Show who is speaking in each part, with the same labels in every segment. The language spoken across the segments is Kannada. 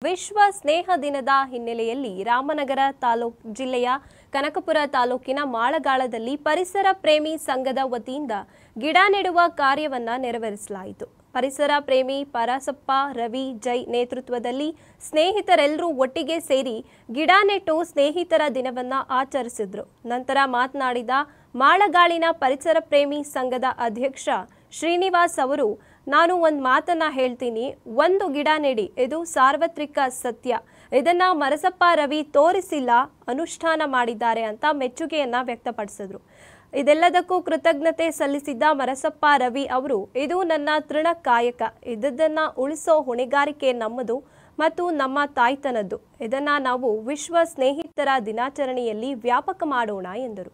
Speaker 1: ವಿಶ್ವ ಸ್ನೇಹ ದಿನದ ಹಿನ್ನೆಲೆಯಲ್ಲಿ ರಾಮನಗರ ತಾಲೂಕ್ ಜಿಲ್ಲೆಯ ಕನಕಪುರ ತಾಲೂಕಿನ ಮಾಳಗಾಳದಲ್ಲಿ ಪರಿಸರ ಪ್ರೇಮಿ ಸಂಘದ ವತಿಯಿಂದ ಗಿಡ ನೆಡುವ ಕಾರ್ಯವನ್ನ ನೆರವೇರಿಸಲಾಯಿತು ಪರಿಸರ ಪ್ರೇಮಿ ಪರಸಪ್ಪ ರವಿ ಜೈ ನೇತೃತ್ವದಲ್ಲಿ ಸ್ನೇಹಿತರೆಲ್ಲರೂ ಒಟ್ಟಿಗೆ ಸೇರಿ ಗಿಡ ನೆಟ್ಟು ಸ್ನೇಹಿತರ ದಿನವನ್ನ ಆಚರಿಸಿದ್ರು ನಂತರ ಮಾತನಾಡಿದ ಮಾಳಗಾಳಿನ ಪರಿಸರ ಪ್ರೇಮಿ ಸಂಘದ ಅಧ್ಯಕ್ಷ ಶ್ರೀನಿವಾಸ್ ಅವರು ನಾನು ಒಂದು ಮಾತನ್ನ ಹೇಳ್ತೀನಿ ಒಂದು ಗಿಡ ನೆಡಿ ಇದು ಸಾರ್ವತ್ರಿಕ ಸತ್ಯ ಇದನ್ನ ಮರಸಪ್ಪ ರವಿ ತೋರಿಸಿಲ್ಲ ಅನುಷ್ಠಾನ ಮಾಡಿದ್ದಾರೆ ಅಂತ ಮೆಚ್ಚುಗೆಯನ್ನ ವ್ಯಕ್ತಪಡಿಸಿದ್ರು ಇದೆಲ್ಲದಕ್ಕೂ ಕೃತಜ್ಞತೆ ಸಲ್ಲಿಸಿದ್ದ ಮರಸಪ್ಪ ರವಿ ಅವರು ಇದು ನನ್ನ ತೃಣ ಕಾಯಕ ಇದನ್ನ ಉಳಿಸೋ ಹೊಣೆಗಾರಿಕೆ ನಮ್ಮದು ಮತ್ತು ನಮ್ಮ ತಾಯ್ತನದ್ದು ಇದನ್ನ ನಾವು ವಿಶ್ವ ಸ್ನೇಹಿತರ ದಿನಾಚರಣೆಯಲ್ಲಿ ವ್ಯಾಪಕ ಮಾಡೋಣ ಎಂದರು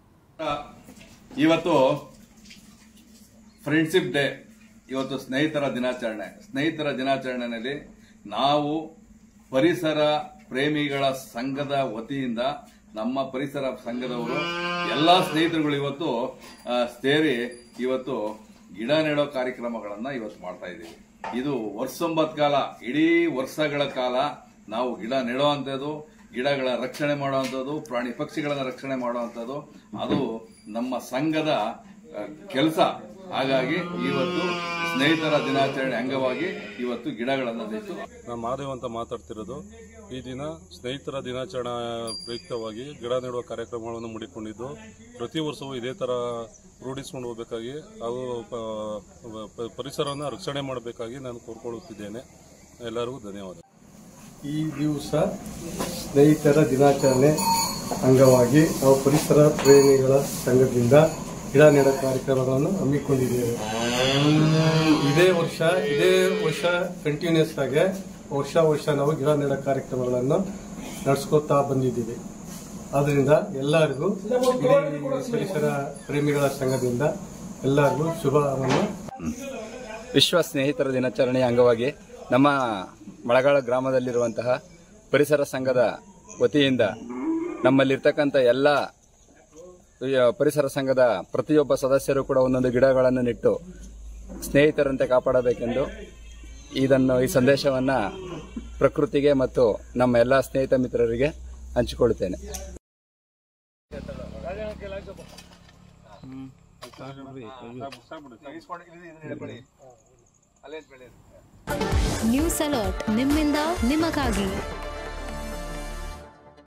Speaker 2: ಇವತ್ತು ಫ್ರೆಂಡ್ಶಿಪ್ ಡೇ ಇವತ್ತು ಸ್ನೇಹಿತರ ದಿನಾಚರಣೆ ಸ್ನೇಹಿತರ ದಿನಾಚರಣೆಯಲ್ಲಿ ನಾವು ಪರಿಸರ ಪ್ರೇಮಿಗಳ ಸಂಘದ ವತಿಯಿಂದ ನಮ್ಮ ಪರಿಸರ ಸಂಘದವರು ಎಲ್ಲಾ ಸ್ನೇಹಿತರುಗಳು ಇವತ್ತು ಆ, ಸೇರಿ ಇವತ್ತು ಗಿಡ ನೆಡೋ ಕಾರ್ಯಕ್ರಮಗಳನ್ನ ಇವತ್ತು ಮಾಡ್ತಾ ಇದ್ದೀವಿ ಇದು ವರ್ಷೊಂಬತ್ ಕಾಲ ಇಡೀ ವರ್ಷಗಳ ಕಾಲ ನಾವು ಗಿಡ ನೆಡುವಂಥದ್ದು ಗಿಡಗಳ ರಕ್ಷಣೆ ಮಾಡುವಂಥದ್ದು ಪ್ರಾಣಿ ಪಕ್ಷಿಗಳನ್ನ ರಕ್ಷಣೆ ಮಾಡುವಂಥದ್ದು ಅದು ನಮ್ಮ ಸಂಘದ ಕೆಲಸ ಹಾಗಾಗಿ ಇವತ್ತು ಸ್ನೇಹಿತರ ದಿನಾಚರಣೆ ಅಂಗವಾಗಿ ಇವತ್ತು ಗಿಡಗಳನ್ನು ನೆಟ್ಟು
Speaker 3: ನಾನು ಮಾದೇವ್ ಅಂತ ಮಾತಾಡ್ತಿರೋದು ಈ ದಿನ ಸ್ನೇಹಿತರ ದಿನಾಚರಣೆ ಪ್ರಯುಕ್ತವಾಗಿ ಗಿಡ ನೆಡುವ ಕಾರ್ಯಕ್ರಮಗಳನ್ನು ಮಾಡಿಕೊಂಡಿದ್ದು ಪ್ರತಿ ವರ್ಷವೂ ಇದೇ ಥರ ರೂಢಿಸ್ಕೊಂಡು ಹೋಗಬೇಕಾಗಿ ಹಾಗೂ ಪ- ಪ- ಪರಿಸರವನ್ನು ರಕ್ಷಣೆ ಮಾಡಬೇಕಾಗಿ ನಾನು ಕೋರ್ಕೊಳ್ಳುತ್ತಿದ್ದೇನೆ ಎಲ್ಲರಿಗೂ ಧನ್ಯವಾದ
Speaker 4: ಈ ದಿವಸ ಸ್ನೇಹಿತರ ದಿನಾಚರಣೆ ಅಂಗವಾಗಿ ನಾವು ಪರಿಸರ ಪ್ರೇಮಿಗಳ ಸಂಘದಿಂದ ಗಿಡ ನೆಡ ಕಾರ್ಯಕ್ರಮಗಳನ್ನು ಹಮ್ಮಿಕೊಂಡಿದ್ದೇವೆ ಇದೇ ವರ್ಷ ಇದೇ ವರ್ಷ ಕಂಟಿನ್ಯೂಸ್ ಆಗಿ ವರ್ಷ ವರ್ಷ ನಾವು ಗಿಡ ನೆಡ ಕಾರ್ಯಕ್ರಮಗಳನ್ನು ನಡೆಸ್ಕೊತಾ ಬಂದಿದ್ದೀವಿ ಆದ್ದರಿಂದ ಎಲ್ಲರಿಗೂ ಇಡೀ ಪರಿಸರ ಪ್ರೇಮಿಗಳ ಸಂಘದಿಂದ ಎಲ್ಲರಿಗೂ ಶುಭವನ್ನು
Speaker 5: ವಿಶ್ವ ಸ್ನೇಹಿತರ ದಿನಾಚರಣೆಯ ಅಂಗವಾಗಿ ನಮ್ಮ ಮಳಗಾಳ ಗ್ರಾಮದಲ್ಲಿರುವಂತಹ ಪರಿಸರ ಸಂಘದ ವತಿಯಿಂದ ನಮ್ಮಲ್ಲಿರ್ತಕ್ಕಂಥ ಎಲ್ಲ ಈ ಪರಿಸರ ಸಂಘದ ಪ್ರತಿಯೊಬ್ಬ ಸದಸ್ಯರು ಕೂಡ ಒಂದೊಂದು ಗಿಡಗಳನ್ನು ನೆಟ್ಟು ಸ್ನೇಹಿತರಂತೆ ಕಾಪಾಡಬೇಕೆಂದು ಇದನ್ನು ಈ ಸಂದೇಶವನ್ನ ಪ್ರಕೃತಿಗೆ ಮತ್ತು ನಮ್ಮ ಎಲ್ಲ ಸ್ನೇಹಿತ ಮಿತ್ರರಿಗೆ ಹಂಚಿಕೊಳ್ಳುತ್ತೇನೆ
Speaker 6: ನ್ಯೂಸ್ ಅಲರ್ಟ್ ನಿಮ್ಮಿಂದ ನಿಮಗಾಗಿ